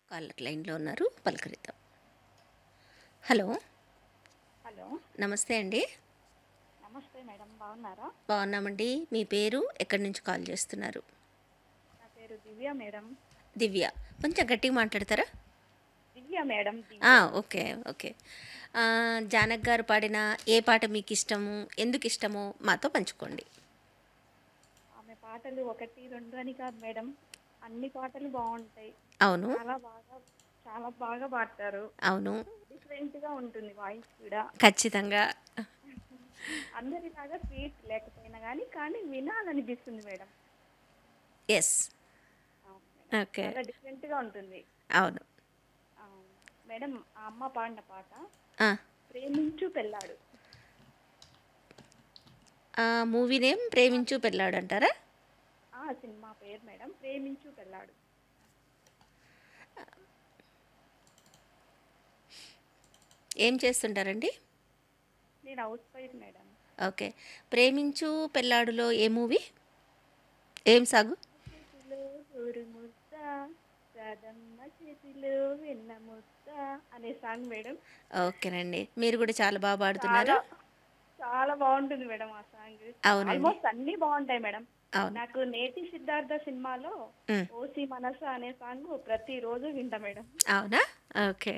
Caller లైన్లో ఉన్నారు పలకరిద్దాం hello hello నమస్తే అండి నమస్తే మేడం బాగున్నారా బాగున్నామండి మీ పేరు ఎక్కడి నుంచి కాల్ చేస్తున్నారు నా పేరు దివ్య మేడం దివ్య కొంచెం గట్టిగా మాట్లాడతారా దివ్య మేడం దివ్య. ఆ, ఓకే ఓకే ఆ, జానక్ గారు పాడిన ఏ పాట మీకు ఇష్టము ఎందుకు ఇష్టమో మాతో పంచుకోండి ఆమె పాటలు ఒకటి రెండు అని కాదు మేడం అన్ని పాటలు బాగుంటాయి అవును చాలా బాగా చాలా బాగా పాడతారు అవును డిఫరెంట్ గా ఉంటుంది వాయిస్ కూడా ఖచ్చితంగా అందరిలాగా స్వీట్ లేకపోయినా కానీ కానీ వినాలనిపిస్తుంది మేడం ఎస్ అవును మేడం. ఓకే చాలా డిఫరెంట్ గా ఉంటుంది అవును ఆ, మేడం ఆ అమ్మ పాడిన పాట ఆ, ప్రేమించు పెళ్ళాడు ఆ మూవీ నేమ్ ప్రేమించు పెళ్ళాడు అంటారా ఆ సినిమా పేరు మేడం ప్రేమించు పెళ్ళాడు ఏం చేస్తుంటారండి నేను హౌస్ వైఫ్ మేడం ఓకే ప్రేమించు పెళ్ళాడులో ఏ మూవీ ఏం సాగు చేతిలో ఊరు ముద్ద రాధమ్మ చేతిలో వెన్న ముద్ద అనే సాంగ్ మేడం ఓకేనండి మీరు కూడా చాలా బాగా పాడుతున్నారు చాలా చాలా బాగుంటుంది మేడం ఆ సాంగ్ అవునండి. ఆల్మోస్ట్ అన్ని బాగుంటాయి మేడం అవును నాకు నేటి సిద్ధార్థ సినిమాలో మ్. ఓసి మనస అనే సాంగ్ ప్రతిరోజు వింటా మేడం అవునా ఓకే